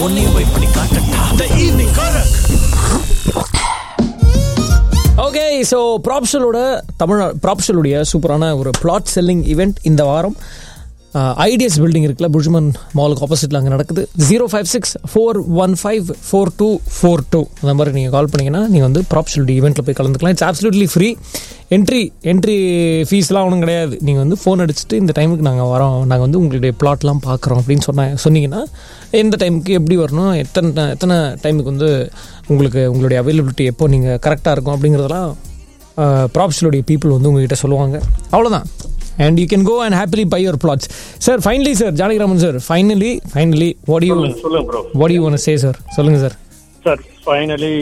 உன்னையும் போய் பண்ணி காட்டட்டா the evening correct okay so ப்ராப்ஷலோட தமிழ் ப்ராப்ஷலுடைய சூப்பரான ஒரு பிளாட் செல்லிங் ஈவெண்ட் இந்த வாரம் ஐடிஎஸ் பில்டிங் இருக்குல்ல புஜ்மன் மாலுக்கு ஆப்போசிட்டில் அங்கே நடக்குது zero five six four one five four two four two அந்த மாதிரி நீங்கள் கால் பண்ணிங்கன்னா நீங்கள் வந்து ப்ராப்ஷலுடைய ஈவெண்ட்டில் போய் கலந்துக்கலாம் it's absolutely free entry entry ஃபீஸ்லாம் ஒன்றும் கிடையாது நீங்கள் வந்து ஃபோன் அடிச்சுட்டு இந்த டைமுக்கு நாங்கள் வரோம் நாங்கள் வந்து உங்களுடைய பிளாட்லாம் பார்க்குறோம் அப்படின்னு சொன்ன சொன்னீங்கன்னா எந்த டைமுக்கு எப்படி வரணும் எத்தனை எத்தனை டைமுக்கு வந்து உங்களுக்கு உங்களுடைய அவைலபிலிட்டி எப்போ நீங்கள் கரெக்டாக இருக்கும் அப்படிங்கிறதெல்லாம் ப்ராப்ஷலுடைய பீப்புள் வந்து உங்ககிட்ட சொல்லுவாங்க அவ்வளோதான் and you can go and happily buy your plots sir finally sir Janakiraman sir finally finally what you சொல்லுங்க சொல்லுங்க bro what you wanna say sir சொல்லுங்கள் சார் சார் ஃபைனலி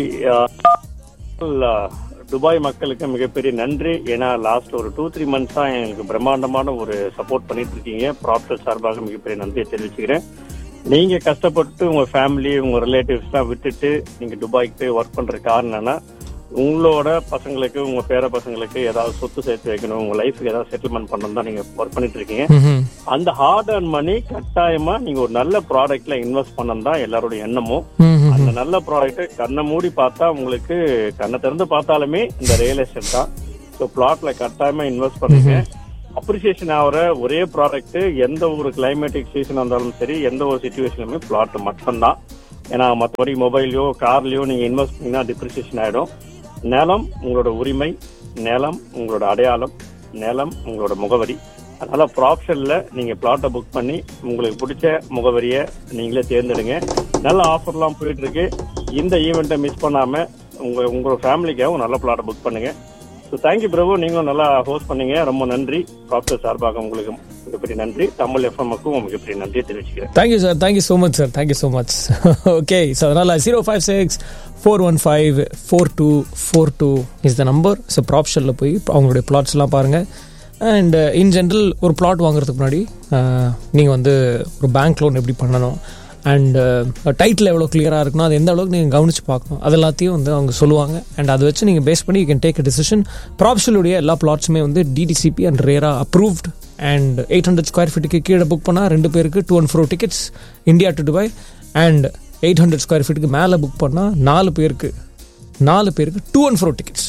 துபாய் மக்களுக்கு மிகப்பெரிய நன்றி ஏன்னா லாஸ்ட் ஒரு டூ த்ரீ மந்த்ஸா எங்களுக்கு பிரம்மாண்டமான ஒரு சப்போர்ட் பண்ணிட்டு இருக்கீங்க ப்ராப்டர் சார்பாக மிகப்பெரிய நன்றியை தெரிவிச்சுக்கிறேன் நீங்க கஷ்டப்பட்டு உங்க ஃபேமிலி உங்க ரிலேட்டிவ்ஸ் எல்லாம் விட்டுட்டு நீங்க துபாய்க்கு போய் ஒர்க் பண்ற காரணம் என்னன்னா உங்களோட பசங்களுக்கு உங்க பேர பசங்களுக்கு ஏதாவது சொத்து சேர்த்து வைக்கணும் உங்க லைஃப்க்கு ஏதாவது செட்டில்மெண்ட் பண்ணணும் தான் நீங்க ஒர்க் பண்ணிட்டு இருக்கீங்க ம் அந்த ஹார்ட் அண்ட் மணி கட்டாயமா நீங்க ஒரு நல்ல ப்ராடக்ட்ல இன்வெஸ்ட் பண்ணணும் தான் எல்லாருடைய எண்ணமும் ம் அந்த நல்ல ப்ராடக்ட் கண்ணை மூடி பார்த்தா உங்களுக்கு கண்ணை திறந்து பார்த்தாலுமே இந்த ரியல் எஸ்டேட் தான் ஸோ பிளாட்ல கட்டாயமா இன்வெஸ்ட் பண்ணுங்க அப்ரிசியேஷன் ஆகிற ஒரே ப்ராடக்ட் எந்த ஒரு கிளைமேட்டிக் சீசன் இருந்தாலும் சரி எந்த ஒரு சுச்சுவேஷனுமே பிளாட் மட்டும்தான் ஏன்னா மற்றபடி மொபைல்லையோ கார்லயோ நீங்க இன்வெஸ்ட் பண்ணீங்கன்னா டிப்ரிசியேஷன் ஆயிடும் நிலம் உங்களோட உரிமை நிலம் உங்களோட அடையாளம் நிலம் உங்களோட முகவரி அதனால ப்ராப்ஷன்ல நீங்க பிளாட்டை புக் பண்ணி உங்களுக்கு பிடிச்ச முகவரியை நீங்களே தேர்ந்தெடுங்க நல்ல ஆஃபர்லாம் போயிட்டு இருக்கு இந்த ஈவெண்ட்டை மிஸ் பண்ணாம உங்க உங்க ஃபேமிலிக்காகவும் நல்ல பிளாட்டை புக் பண்ணுங்க ஸோ தேங்க்யூ பிரபு நீங்களும் நல்லா ஹோஸ்ட் பண்ணீங்க ரொம்ப நன்றி ப்ராப்ஷன் சார்பாக உங்களுக்கு மிகப்பெரிய நன்றி தமிழ் எஃப்எம்முக்கும் மிகப்பெரிய நன்றியை தெரிவிச்சுக்கிறேன் thank you sir thank you so much sir thank you so much okay so அதனால் zero five six four one five four two four two is the number so ப்ராப்ஷனில் போய் அவங்களுடைய பிளாட்ஸ்லாம் பாருங்கள் அண்ட் இன் ஜென்ரல் ஒரு பிளாட் வாங்குறதுக்கு முன்னாடி நீங்கள் வந்து ஒரு பேங்க் லோன் எப்படி பண்ணணும் அண்ட் டைட்டில் எவ்வளோ கிளியராக இருக்கணும் அது எந்த அளவுக்கு நீங்கள் கவனித்து பார்க்கணும் அது எல்லாத்தையும் வந்து அவங்க சொல்லுவாங்க அண்ட் அதை வச்சு நீங்கள் பேஸ் பண்ணி you can take a decision ப்ராப்ஷலுடைய எல்லா பிளாட்ஸுமே வந்து DTCP and RERA approved and eight hundred square ஃபீட்டுக்கு கீழே புக் பண்ணால் ரெண்டு பேருக்கு two and four tickets India to Dubai and eight hundred square ஃபீட்டுக்கு மேலே புக் பண்ணால் நாலு பேருக்கு நாலு பேருக்கு two and four tickets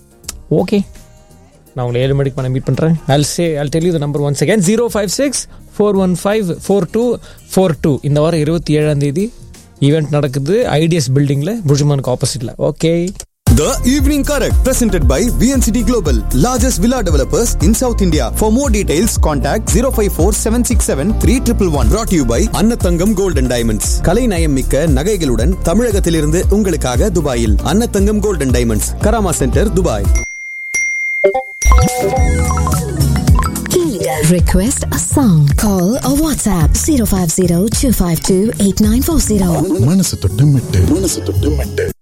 okay நான் உங்களை ஏழு மணிக்கு நான் மீட் பண்ணுறேன் I'll say I'll tell you the number one second zero five six four one five four two four two இந்த வாரம் இருபத்தி ஏழாம் தேதி ஈவெண்ட் நடக்குது ஐடிஎஸ் பில்டிங்கில் புஜ்மானுக்கு ஆப்போசிட்டில் okay The Evening Correct, presented by VNCT Global, largest villa developers in South India. For more details, contact 054 767 3111. Brought to you by Annathangam Gold and Diamonds. கலை நயம் மிக்க நகைகளுடன் தமிழகத்திலிருந்து உங்களுக்காக துபாயில் Annathangam Gold and Diamonds, Karama centre Dubai Request a song. Call or WhatsApp 050 252 8940. மனசு தொட்டு மெட்டு மனசு தொட்டு மெட்டு